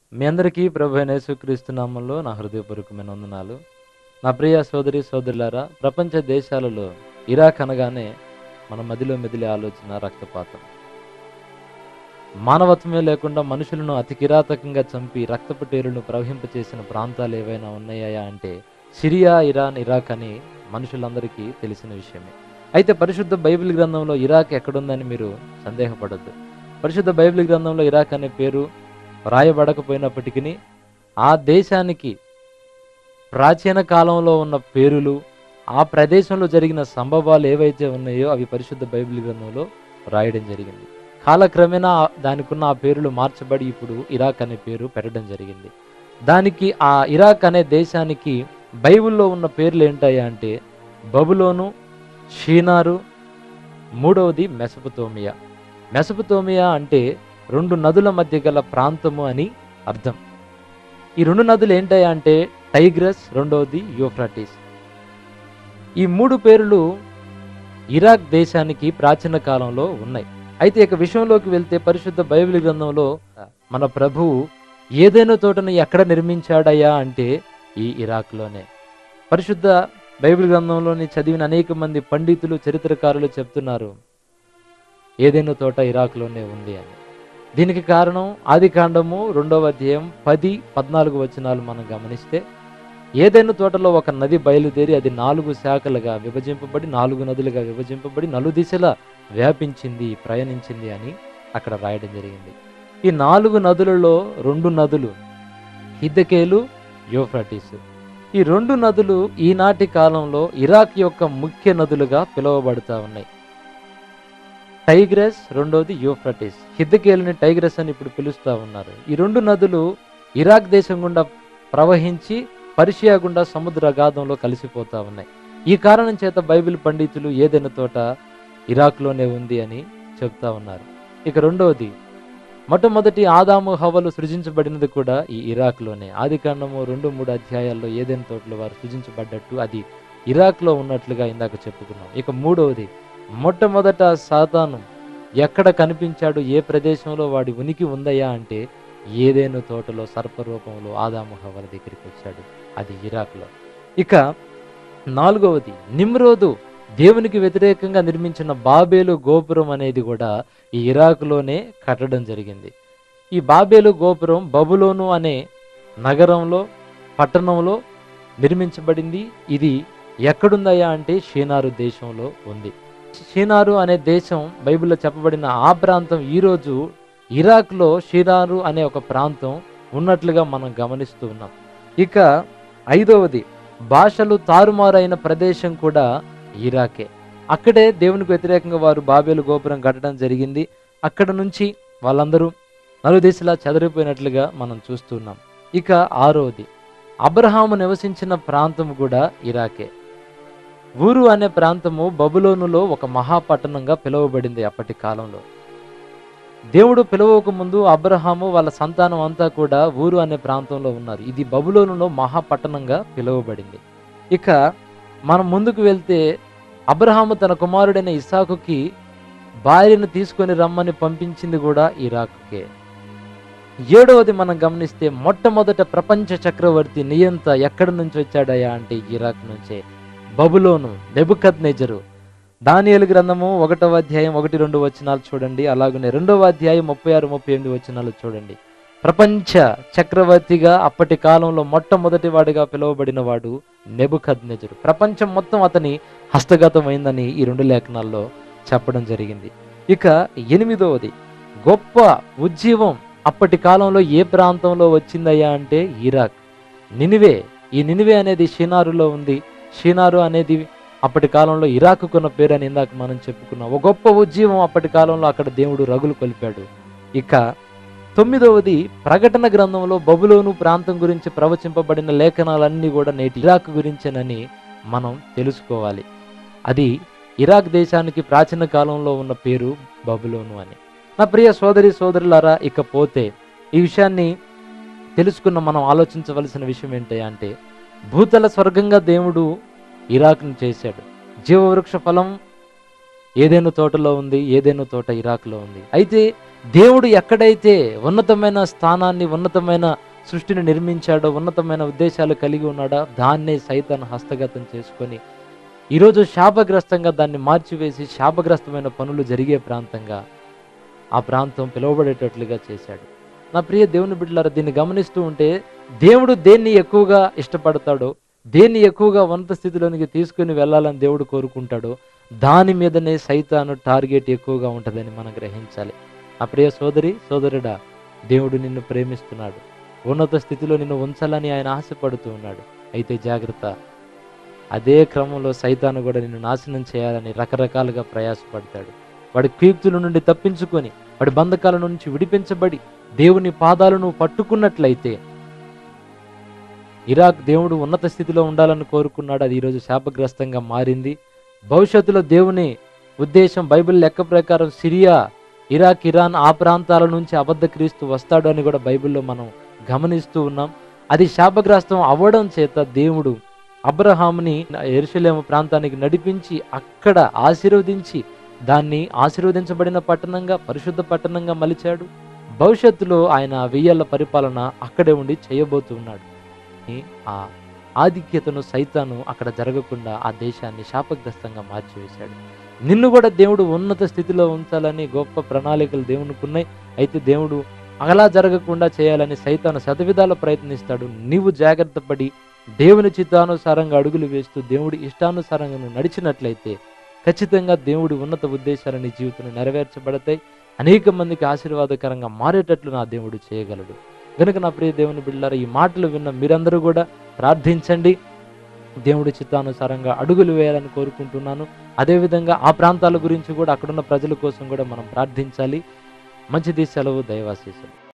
మీ అందరికీ ప్రభు అయిన యేసుక్రీస్తు నామంలో నా హృదయపూర్వకమైన వందనాలు నా ప్రియ సోదరి సోదరులారా ప్రపంచ దేశాలలో ఇరాక్ అనగానే మన మదిలో మెదిలే ఆలోచన రక్తపాతం మానవత్వమే లేకుండా మనుషులను అతి కిరాతకంగా చంపి రక్తపు టేరును ప్రవహింపచేసిన ప్రాంతాలు ఏవైనా ఉన్నాయా అంటే సిరియా ఇరాన్ ఇరాక్ అని మనుషులందరికీ తెలిసిన విషయమే అయితే పరిశుద్ధ బైబిల్ గ్రంథంలో ఇరాక్ ఎక్కడుందని మీరు సందేహపడద్దు పరిశుద్ధ బైబిల్ గ్రంథంలో ఇరాక్ అనే పేరు వ్రాయబడకపోయినప్పటికీ ఆ దేశానికి ప్రాచీన కాలంలో ఉన్న పేరులు ఆ ప్రదేశంలో జరిగిన సంభవాలు ఏవైతే ఉన్నాయో అవి పరిశుద్ధ బైబిల్ గ్రంథంలో రాయడం జరిగింది కాలక్రమేణా ఆ- దానికున్న ఆ పేర్లు మార్చబడి ఇప్పుడు ఇరాక్ అనే పేరు పెట్టడం జరిగింది దానికి ఆ ఇరాక్ అనే దేశానికి బైబిల్లో ఉన్న పేర్లు ఏంటయ్యా అంటే బబులోను షీనారు మూడవది మెసపతోమియా మెసపతోమియా అంటే రెండు నదుల మధ్య గల ప్రాంతము అని అర్థం ఈ రెండు నదులు ఏంటయ్యా అంటే టైగ్రస్ రెండవది యూఫ్రాటిస్ ఈ మూడు పేర్లు ఇరాక్ దేశానికి ప్రాచీన కాలంలో ఉన్నాయి అయితే ఇక విషయంలోకి వెళ్తే పరిశుద్ధ బైబిల్ గ్రంథంలో మన ప్రభువు ఏదైనా తోటను ఎక్కడ నిర్మించాడయ్యా అంటే ఈ ఇరాక్లోనే పరిశుద్ధ బైబిల్ గ్రంథంలోని చదివిన అనేక మంది పండితులు చరిత్రకారులు చెప్తున్నారు ఏదైనా తోట ఇరాక్లోనే ఉంది అని దీనికి కారణం ఆది కాండము రెండవ అధ్యాయం పది పద్నాలుగు వచనాలు మనం గమనిస్తే ఏదైనా తోటలో ఒక నది బయలుదేరి అది నాలుగు శాఖలుగా విభజింపబడి నాలుగు నదులుగా విభజింపబడి నలు దిశలా వ్యాపించింది ప్రయాణించింది అని అక్కడ రాయడం జరిగింది ఈ నాలుగు నదులలో రెండు నదులు హిద్దకేలు యూఫ్రటీస్ ఈ రెండు నదులు ఈనాటి కాలంలో ఇరాక్ యొక్క ముఖ్య నదులుగా పిలువబడుతూ ఉన్నాయి టైగ్రస్ రెండోది యూఫ్రటిస్ హిద్దకేలుని టైగ్రస్ అని ఇప్పుడు పిలుస్తూ ఉన్నారు ఈ రెండు నదులు ఇరాక్ దేశం గుండా ప్రవహించి పర్షియా గుండా సముద్ర అగాధంలో కలిసిపోతా ఉన్నాయి ఈ కారణం చేత బైబిల్ పండితులు ఏదైనా తోట ఇరాక్లోనే ఉంది అని చెప్తా ఉన్నారు ఇక రెండవది మొట్టమొదటి ఆదాము హవలు సృజించబడినది కూడా ఈ ఇరాక్లోనే ఆది కాండము రెండు మూడు అధ్యాయాల్లో ఏదైనా తోటలో వారు సృజించబడ్డట్టు అది ఇరాక్లో ఉన్నట్లుగా ఇందాక చెప్పుకున్నాం ఇక మూడవది మొట్టమొదట సాతాను ఎక్కడ కనిపించాడు ఏ ప్రదేశంలో వాడి ఉనికి ఉందయ్యా అంటే ఏదేను తోటలో సర్పరూపంలో ఆదాము హవల దగ్గరికి వచ్చాడు అది ఇరాక్లో ఇక నాలుగవది నిమ్రోదు దేవునికి వ్యతిరేకంగా నిర్మించిన బాబేలు గోపురం అనేది కూడా ఈ ఇరాక్లోనే కట్టడం జరిగింది ఈ బాబేలు గోపురం బబులోను అనే నగరంలో పట్టణంలో నిర్మించబడింది ఇది ఎక్కడుందయ్యా అంటే షీనారు దేశంలో ఉంది షీనారు అనే దేశం బైబిల్లో చెప్పబడిన ఆ ప్రాంతం ఈరోజు ఇరాక్లో షీనారు అనే ఒక ప్రాంతం ఉన్నట్లుగా మనం గమనిస్తూ ఉన్నాం ఇక ఐదవది భాషలు తారుమారైన ప్రదేశం కూడా ఇరాకే అక్కడే దేవునికి వ్యతిరేకంగా వారు బాబేలు గోపురం కట్టడం జరిగింది అక్కడ నుంచి వాళ్ళందరూ నలుదిశలా చెదరిపోయినట్లుగా మనం చూస్తున్నాం ఇక ఆరోది అబ్రహాము నివసించిన ప్రాంతం కూడా ఇరాకే ఊరు అనే ప్రాంతము బబులోనులో ఒక మహాపట్టణంగా పిలువబడింది అప్పటి కాలంలో దేవుడు పిలవక ముందు అబ్రహాము వాళ్ళ సంతానం అంతా కూడా ఊరు అనే ప్రాంతంలో ఉన్నారు ఇది బబులోనులో మహాపట్టణంగా పిలువబడింది ఇక మనం ముందుకు వెళ్తే అబ్రహాము తన కుమారుడైన ఇసాకుకి భార్యను తీసుకొని రమ్మని పంపించింది కూడా ఇరాకుకే ఏడవది మనం గమనిస్తే మొట్టమొదట ప్రపంచ చక్రవర్తి నియంత ఎక్కడి నుంచి వచ్చాడయా అంటే ఇరాక్ నుంచే బబులోను నెబుకద్ నెజరు దానియేలు గ్రంథము ఒకటవ అధ్యాయం ఒకటి రెండు వచనాలు చూడండి అలాగనే రెండవ అధ్యాయం ముప్పై ఆరు ముప్పై ఎనిమిది వచనాలు చూడండి ప్రపంచ చక్రవర్తిగా అప్పటి కాలంలో మొట్టమొదటి వాడిగా పిలువబడిన వాడు నెబుకద్ నెజరు ప్రపంచం మొత్తం అతని హస్తగతమైందని ఈ రెండు లేఖనాల్లో చెప్పడం జరిగింది ఇక ఎనిమిదవది గొప్ప ఉజ్జీవం అప్పటి కాలంలో ఏ ప్రాంతంలో వచ్చిందయ్యా అంటే ఇరాక్ నినివే ఈ నినివే అనేది షీనారులో ఉంది షీనారు అనేది అప్పటి కాలంలో ఇరాకుకున్న పేరు అని ఇందాక మనం చెప్పుకున్నాం ఒక గొప్ప ఉజ్జీవం అప్పటి కాలంలో అక్కడ దేవుడు రగులు కొలిపాడు ఇక తొమ్మిదవది ప్రకటన గ్రంథంలో బబులోను ప్రాంతం గురించి ప్రవచింపబడిన లేఖనాలన్నీ కూడా నేటి ఇరాక్ గురించేనని మనం తెలుసుకోవాలి అది ఇరాక్ దేశానికి ప్రాచీన కాలంలో ఉన్న పేరు బబులోను అని నా ప్రియ సోదరి సోదరులారా ఇకపోతే ఈ విషయాన్ని తెలుసుకున్న మనం ఆలోచించవలసిన విషయం ఏంటి అంటే భూతల స్వర్గంగా దేవుడు ఇరాక్ను చేశాడు జీవవృక్ష ఫలం ఏదైనా తోటలో ఉంది ఏదైనా తోట ఇరాక్లో ఉంది అయితే దేవుడు ఎక్కడైతే ఉన్నతమైన స్థానాన్ని ఉన్నతమైన సృష్టిని నిర్మించాడో ఉన్నతమైన ఉద్దేశాలు కలిగి ఉన్నాడో దాన్నే సైతాన్ని హస్తగతం చేసుకొని ఈరోజు శాపగ్రస్తంగా దాన్ని మార్చివేసి శాపగ్రస్తమైన పనులు జరిగే ప్రాంతంగా ఆ ప్రాంతం పిలువబడేటట్లుగా చేశాడు నా ప్రియ దేవుని బిడ్డలారా దీన్ని గమనిస్తూ ఉంటే దేవుడు దేన్ని ఎక్కువగా ఇష్టపడతాడో దేన్ని ఎక్కువగా ఉన్నత స్థితిలోనికి తీసుకుని వెళ్ళాలని దేవుడు కోరుకుంటాడో దాని మీదనే సైతాను టార్గెట్ ఎక్కువగా ఉంటుందని మనం గ్రహించాలి నా ప్రియ సోదరి సోదరుడా దేవుడు నిన్ను ప్రేమిస్తున్నాడు ఉన్నత స్థితిలో నిన్ను ఉంచాలని ఆయన ఆశపడుతూ ఉన్నాడు అయితే జాగ్రత్త అదే క్రమంలో సైతాను కూడా నిన్ను నాశనం చేయాలని రకరకాలుగా ప్రయాసపడతాడు వాడి కీర్తుల నుండి తప్పించుకొని వాడి బంధకాల నుంచి విడిపించబడి దేవుని పాదాలను పట్టుకున్నట్లయితే ఇరాక్ దేవుడు ఉన్నత స్థితిలో ఉండాలని కోరుకున్నాడు అది ఈరోజు శాపగ్రస్తంగా మారింది భవిష్యత్తులో దేవుని ఉద్దేశం బైబిల్ లెక్క ప్రకారం సిరియా ఇరాక్ ఇరాన్ ఆ ప్రాంతాల నుంచి అబద్ధ క్రీస్తు వస్తాడు అని కూడా బైబిల్లో మనం గమనిస్తూ ఉన్నాం అది శాపగ్రస్తం అవ్వడం చేత దేవుడు అబ్రహాముని ఎరుషలేము ప్రాంతానికి నడిపించి అక్కడ ఆశీర్వదించి దాన్ని ఆశీర్వదించబడిన పట్టణంగా పరిశుద్ధ పట్టణంగా మలిచాడు భవిష్యత్తులో ఆయన వెయ్యేళ్ల పరిపాలన అక్కడే ఉండి చేయబోతున్నాడు ఆ ఆధిక్యతను సైతాను అక్కడ జరగకుండా ఆ దేశాన్ని శాపగ్రస్తంగా మార్చివేశాడు నిన్ను కూడా దేవుడు ఉన్నత స్థితిలో ఉంచాలని గొప్ప ప్రణాళికలు దేవునికి ఉన్నాయి అయితే దేవుడు అలా జరగకుండా చేయాలని సైతాను శతవిధాల ప్రయత్నిస్తాడు నీవు జాగ్రత్త పడి దేవుని చిత్తానుసారంగా అడుగులు వేస్తూ దేవుడి ఇష్టానుసారంగా నువ్వు నడిచినట్లయితే ఖచ్చితంగా దేవుడి ఉన్నత ఉద్దేశాలు నీ జీవితంలో నెరవేర్చబడతాయి అనేక మందికి ఆశీర్వాదకరంగా మారేటట్లు నా దేవుడు చేయగలడు కనుక నా ప్రియ దేవుని బిడ్డారా ఈ మాటలు విన్న మీరందరూ కూడా ప్రార్థించండి దేవుడి చిత్తానుసారంగా అడుగులు వేయాలని కోరుకుంటున్నాను అదేవిధంగా ఆ ప్రాంతాల గురించి కూడా అక్కడున్న ప్రజల కోసం కూడా మనం ప్రార్థించాలి మంచిది సెలవు దైవాశీస్సులు